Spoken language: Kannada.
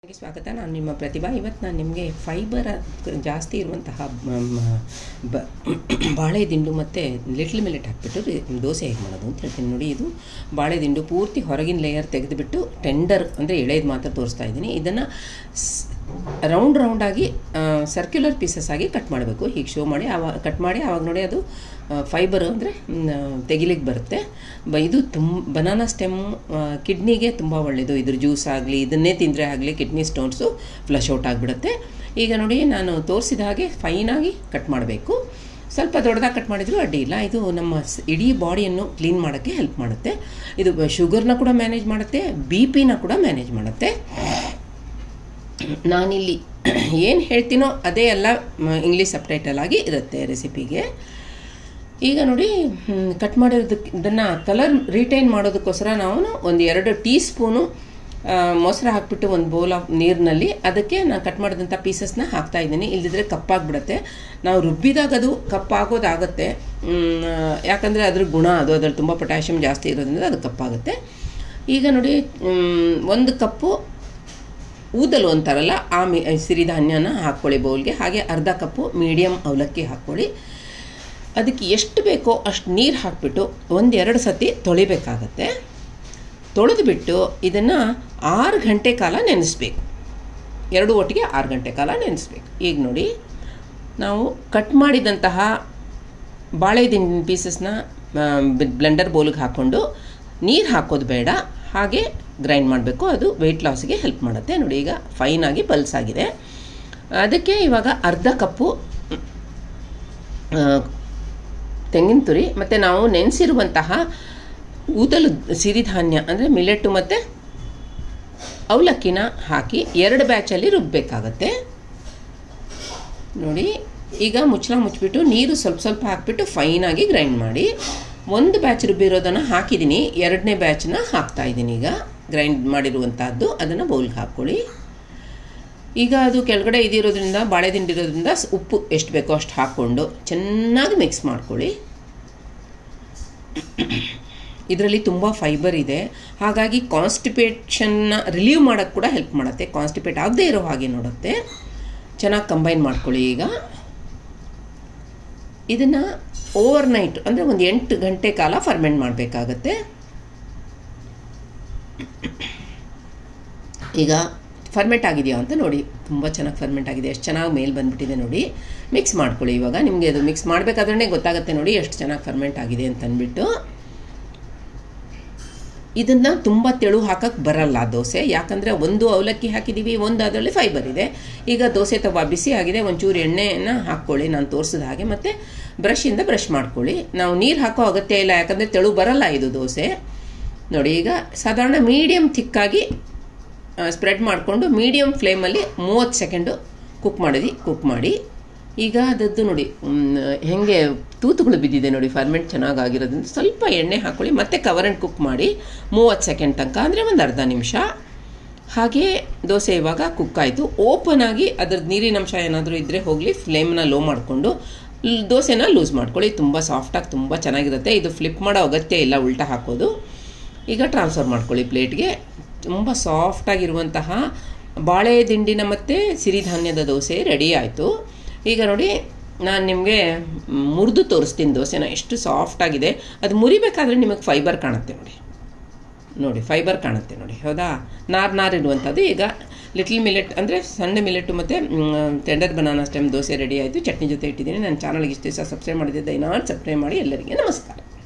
ಸ್ವಾಗತ ನಾನು ನಿಮ್ಮ ಪ್ರತಿಭಾ ಇವತ್ತು ನಾನು ನಿಮಗೆ ಫೈಬರ್ ಜಾಸ್ತಿ ಇರುವಂತಹ ಮ- ಬ ಬಾಳೆ ದಿಂಡು ಮತ್ತು ಲಿಟ್ಲ್ ಮಿಲೆಟ್ ಹಾಕ್ಬಿಟ್ಟು ರಿ- ದೋಸೆ ಹೇಗೆ ಮಾಡೋದು ಅಂತ ಹೇಳ್ತೀನಿ ನೋಡಿ ಇದು ಬಾಳೆ ದಿಂಡು ಪೂರ್ತಿ ಹೊರಗಿನ ಲೇಯರ್ ತೆಗೆದುಬಿಟ್ಟು ಟೆಂಡರ್ ಅಂದರೆ ಎಳೆದು ಮಾತ್ರ ತೋರಿಸ್ತಾ ಇದ್ದೀನಿ ಇದನ್ನು ರೌಂಡ್ ರೌಂಡಾಗಿ ಸರ್ಕ್ಯುಲರ್ ಪೀಸಸ್ ಆಗಿ ಕಟ್ ಮಾಡಬೇಕು ಹೀಗೆ ಶೋ ಮಾಡಿ ಆವಾಗ ಕಟ್ ಮಾಡಿ ಆವಾಗ ನೋಡಿ ಅದು ಫೈಬರ್ ಅಂದರೆ ತೆಗಿಲಿಕ್ಕೆ ಬರುತ್ತೆ ಬ ಇದು ತುಂಬ ಬನಾನಾ ಸ್ಟೆಮ್ ಕಿಡ್ನಿಗೆ ತುಂಬ ಒಳ್ಳೆಯದು ಇದ್ರ ಜ್ಯೂಸ್ ಆಗಲಿ ಇದನ್ನೇ ತಿಂದರೆ ಆಗಲಿ ಕಿಡ್ನಿ ಸ್ಟೋನ್ಸು ಫ್ಲಶ್ ಔಟ್ ಆಗಿಬಿಡುತ್ತೆ ಈಗ ನೋಡಿ ನಾನು ತೋರಿಸಿದ ಹಾಗೆ ಫೈನಾಗಿ ಕಟ್ ಮಾಡಬೇಕು ಸ್ವಲ್ಪ ದೊಡ್ಡದಾಗಿ ಕಟ್ ಮಾಡಿದರೂ ಅಡ್ಡಿ ಇಲ್ಲ ಇದು ನಮ್ಮ ಸ್- ಇಡೀ ಬಾಡಿಯನ್ನು ಕ್ಲೀನ್ ಮಾಡೋಕ್ಕೆ ಹೆಲ್ಪ್ ಮಾಡುತ್ತೆ ಇದು ಶುಗರ್ನ ಕೂಡ ಮ್ಯಾನೇಜ್ ಮಾಡುತ್ತೆ ಬಿ ಪಿನ ಕೂಡ ಮ್ಯಾನೇಜ್ ಮಾಡುತ್ತೆ ನಾನಿಲ್ಲಿ ಏನು ಹೇಳ್ತೀನೋ ಅದೇ ಎಲ್ಲ ಮ- ಇಂಗ್ಲೀಷ್ ಸಬ್ಟೈಟಲ್ ಆಗಿ ಇರುತ್ತೆ ರೆಸಿಪಿಗೆ ಈಗ ನೋಡಿ ಹ್ಮ್, ಕಟ್ ಮಾಡಿರೋದಕ್ಕೆ ಇದನ್ನು ಕಲರ್ ರಿಟೈನ್ ಮಾಡೋದಕ್ಕೋಸ್ಕರ ನಾವು ಒಂದು ಎರಡು ಟೀ ಸ್ಪೂನು ಆ, ಮೊಸರು ಹಾಕ್ಬಿಟ್ಟು ಒಂದು ಬೌಲ್ ಆಫ್ ನೀರಿನಲ್ಲಿ ಅದಕ್ಕೆ ನಾನು ಕಟ್ ಮಾಡಿದಂಥ ಪೀಸಸ್ನ ಹಾಕ್ತಾ ಇದ್ದೀನಿ ಇಲ್ಲದಿದ್ರೆ ಕಪ್ಪಾಗ್ಬಿಡುತ್ತೆ ನಾವು ರುಬ್ಬಿದಾಗ ಅದು ಕಪ್ಪಾಗೋದಾಗುತ್ತೆ ಮ್, ಯಾಕಂದರೆ ಅದ್ರ ಗುಣ ಅದು ಅದ್ರಲ್ಲಿ ತುಂಬ ಪೊಟ್ಯಾಷಿಯಮ್ ಜಾಸ್ತಿ ಇರೋದ್ರಿಂದ ಅದು ಕಪ್ಪಾಗುತ್ತೆ ಈಗ ನೋಡಿ ಮ್, ಒಂದು ಕಪ್ಪು ಊದಲು ಅಂತಾರಲ್ಲ ಆ ಮಿ ಸಿರಿಧಾನ್ಯನ ಹಾಕ್ಕೊಳ್ಳಿ ಬೌಲ್ಗೆ ಹಾಗೆ ಅರ್ಧ ಕಪ್ಪು ಮೀಡಿಯಮ್ ಅವಲಕ್ಕಿ ಹಾಕ್ಕೊಳ್ಳಿ ಅದಕ್ಕೆ ಎಷ್ಟು ಬೇಕೋ ಅಷ್ಟು ನೀರು ಹಾಕ್ಬಿಟ್ಟು ಒಂದೆರಡು ಸತಿ ತೊಳಿಬೇಕಾಗತ್ತೆ ತೊಳೆದುಬಿಟ್ಟು ಇದನ್ನು ಆರು ಗಂಟೆ ಕಾಲ ನೆನೆಸ್ಬೇಕು ಎರಡು ಒಟ್ಟಿಗೆ ಆರು ಗಂಟೆ ಕಾಲ ನೆನೆಸ್ಬೇಕು ಈಗ ನೋಡಿ ನಾವು ಕಟ್ ಮಾಡಿದಂತಹ ಬಾಳೆದಿಂಡಿನ ಪೀಸಸ್ನ ಬ್ಲೆಂಡರ್ ಬೌಲ್ಗೆ ಹಾಕ್ಕೊಂಡು ನೀರು ಹಾಕೋದು ಬೇಡ ಹಾಗೆ ಗ್ರೈಂಡ್ ಮಾಡಬೇಕು ಅದು ವೆಯ್ಟ್ ಲಾಸ್ಗೆ ಹೆಲ್ಪ್ ಮಾಡುತ್ತೆ ನೋಡಿ ಈಗ ಫೈನಾಗಿ ಪಲ್ಸ್ ಆಗಿದೆ ಅದಕ್ಕೆ ಇವಾಗ ಅರ್ಧ ಕಪ್ಪು ಆ, ತೆಂಗಿನ ತುರಿ ಮತ್ತು ನಾವು ನೆನೆಸಿರುವಂತಹ ಊದಲು ಸಿರಿಧಾನ್ಯ ಅಂದರೆ ಮಿಲೆಟ್ಟು ಮತ್ತು ಅವಲಕ್ಕಿನ ಹಾಕಿ ಎರಡು ಬ್ಯಾಚಲ್ಲಿ ರುಬ್ಬಬೇಕಾಗತ್ತೆ ನೋಡಿ ಈಗ ಮುಚ್ಚಳ ಮುಚ್ಚಿಬಿಟ್ಟು ನೀರು ಸ್ವಲ್ಪ ಸ್ವಲ್ಪ ಹಾಕ್ಬಿಟ್ಟು ಫೈನಾಗಿ ಗ್ರೈಂಡ್ ಮಾಡಿ ಒಂದು ಬ್ಯಾಚ್ ರುಬ್ಬಿರೋದನ್ನು ಹಾಕಿದ್ದೀನಿ ಎರಡನೇ ಬ್ಯಾಚನ್ನ ಹಾಕ್ತಾ ಇದ್ದೀನಿ ಈಗ ಗ್ರೈಂಡ್ ಮಾಡಿರುವಂತಹದ್ದು ಅದನ್ನು ಬೌಲ್ಗೆ ಹಾಕ್ಕೊಳ್ಳಿ ಈಗ ಅದು ಕೆಳಗಡೆ ಇದಿರೋದ್ರಿಂದ ಬಾಳೆ ದಿಂಡಿರೋದ್ರಿಂದ ಸ್- ಉಪ್ಪು ಎಷ್ಟು ಬೇಕೋ ಅಷ್ಟು ಹಾಕ್ಕೊಂಡು ಚೆನ್ನಾಗಿ ಮಿಕ್ಸ್ ಮಾಡ್ಕೊಳ್ಳಿ ಇದರಲ್ಲಿ ತುಂಬ ಫೈಬರ್ ಇದೆ ಹಾಗಾಗಿ ಕಾನ್ಸ್ಟಿಪೇಷನ್ನ ರಿಲೀವ್ ಮಾಡೋಕ್ಕೆ ಕೂಡ ಹೆಲ್ಪ್ ಮಾಡುತ್ತೆ ಕಾನ್ಸ್ಟಿಪೇಟ್ ಆಗದೆ ಇರೋ ಹಾಗೆ ನೋಡುತ್ತೆ ಚೆನ್ನಾಗಿ ಕಂಬೈನ್ ಮಾಡ್ಕೊಳ್ಳಿ ಈಗ ಇದನ್ನು ಓವರ್ ನೈಟ್ ಅಂದರೆ ಒಂದು ಎಂಟು ಗಂಟೆ ಕಾಲ ಫರ್ಮೆಂಟ್ ಮಾಡಬೇಕಾಗತ್ತೆ ಈಗ ಫರ್ಮೆಂಟ್ ಆಗಿದೆಯಾ ಅಂತ ನೋಡಿ ತುಂಬ ಚೆನ್ನಾಗಿ ಫರ್ಮೆಂಟ್ ಆಗಿದೆ ಎಷ್ಟು ಚೆನ್ನಾಗಿ ಮೇಲ್ ಬಂದ್ಬಿಟ್ಟಿದೆ ನೋಡಿ ಮಿಕ್ಸ್ ಮಾಡ್ಕೊಳ್ಳಿ ಇವಾಗ ನಿಮಗೆ ಅದು ಮಿಕ್ಸ್ ಮಾಡಬೇಕಾದ್ರೆ ಗೊತ್ತಾಗುತ್ತೆ ನೋಡಿ ಎಷ್ಟು ಚೆನ್ನಾಗಿ ಫರ್ಮೆಂಟ್ ಆಗಿದೆ ಅಂತ ಅಂದ್ಬಿಟ್ಟು ಇದನ್ನು ತುಂಬ ತೆಳು ಹಾಕಕ್ಕೆ ಬರಲ್ಲ ದೋಸೆ ಯಾಕಂದರೆ ಒಂದು ಅವಲಕ್ಕಿ ಹಾಕಿದ್ದೀವಿ ಒಂದು ಅದರಲ್ಲಿ ಫೈಬರ್ ಇದೆ ಈಗ ದೋಸೆ ತವ ಬಿಸಿ ಆಗಿದೆ ಒಂಚೂರು ಎಣ್ಣೆಯನ್ನು ಹಾಕ್ಕೊಳ್ಳಿ ನಾನು ತೋರಿಸಿದ ಹಾಗೆ ಮತ್ತು ಬ್ರಷಿಂದ ಬ್ರಷ್ ಮಾಡ್ಕೊಳ್ಳಿ ನಾವು ನೀರು ಹಾಕೋ ಅಗತ್ಯ ಇಲ್ಲ ಯಾಕಂದರೆ ತೆಳು ಬರಲ್ಲ ಇದು ದೋಸೆ ನೋಡಿ ಈಗ ಸಾಧಾರಣ ಮೀಡಿಯಮ್ ಥಿಕ್ಕಾಗಿ ಸ್ಪ್ರೆಡ್ ಮಾಡಿಕೊಂಡು ಮೀಡಿಯಮ್ ಫ್ಲೇಮಲ್ಲಿ ಮೂವತ್ತು ಸೆಕೆಂಡು ಕುಕ್ ಮಾಡಿದ್ವಿ ಕುಕ್ ಮಾಡಿ ಈಗ ಅದದ್ದು ನೋಡಿ ಮ್, ಹೆಂಗೆ ತೂತುಗಳು ಬಿದ್ದಿದೆ ನೋಡಿ ಫರ್ಮೆಂಟ್ ಚೆನ್ನಾಗಾಗಿರೋದ್ರಿಂದ ಸ್ವಲ್ಪ ಎಣ್ಣೆ ಹಾಕ್ಕೊಳ್ಳಿ ಮತ್ತೆ ಕವರ್ ಆ್ಯಂಡ್ ಕುಕ್ ಮಾಡಿ ಮೂವತ್ತು ಸೆಕೆಂಡ್ ತನಕ ಅಂದರೆ ಒಂದು ಅರ್ಧ ನಿಮಿಷ ಹಾಗೆ ದೋಸೆ ಇವಾಗ ಕುಕ್ ಆಯಿತು ಓಪನ್ ಆಗಿ ಅದ್ರದ್ದು ನೀರಿನ ಅಂಶ ಏನಾದರೂ ಇದ್ದರೆ ಹೋಗಲಿ ಫ್ಲೇಮ್ನ ಲೋ ಮಾಡಿಕೊಂಡು ದೋಸೆನ ಲೂಸ್ ಮಾಡ್ಕೊಳ್ಳಿ ತುಂಬ ಸಾಫ್ಟಾಗಿ ತುಂಬ ಚೆನ್ನಾಗಿರುತ್ತೆ ಇದು ಫ್ಲಿಪ್ ಮಾಡೋ ಅಗತ್ಯ ಇಲ್ಲ ಉಲ್ಟಾ ಹಾಕೋದು ಈಗ ಟ್ರಾನ್ಸ್ಫರ್ ಮಾಡ್ಕೊಳ್ಳಿ ಪ್ಲೇಟ್ಗೆ ತುಂಬ ಸಾಫ್ಟಾಗಿರುವಂತಹ ಬಾಳೆ ದಿಂಡಿನ ಮತ್ತು ಸಿರಿಧಾನ್ಯದ ದೋಸೆ ರೆಡಿ ಆಯಿತು ಈಗ ನೋಡಿ ನಾನು ನಿಮಗೆ ಮುರಿದು ತೋರಿಸ್ತೀನಿ ದೋಸೆನ ಎಷ್ಟು ಸಾಫ್ಟಾಗಿದೆ ಅದು ಮುರಿಬೇಕಾದ್ರೆ ನಿಮಗೆ ಫೈಬರ್ ಕಾಣುತ್ತೆ ನೋಡಿ ನೋಡಿ ಫೈಬರ್ ಕಾಣುತ್ತೆ ನೋಡಿ ಹೌದಾ ನಾರ್ ನಾರ್ ಇರುವಂಥದ್ದು ಈಗ ಲಿಟ್ಲ್ ಮಿಲೆಟ್ ಅಂದರೆ ಸಣ್ಣ ಮಿಲೆಟ್ಟು ಮತ್ತು tender banana stem dosa ready ಆಯಿತು ಚಟ್ನಿ ಜೊತೆ ಇಟ್ಟಿದ್ದೀನಿ ನನ್ನ ಚಾನಲ್ಗೆ ಇಷ್ಟು ದಿವಸ ಸಬ್ಸ್ಕ್ರೈಬ್ ಮಾಡಿದ್ದೆ ದಯನಾರು ಸಬ್ಸ್ಕ್ರೈಬ್ ಮಾಡಿ ಎಲ್ಲರಿಗೆ ನಮಸ್ಕಾರ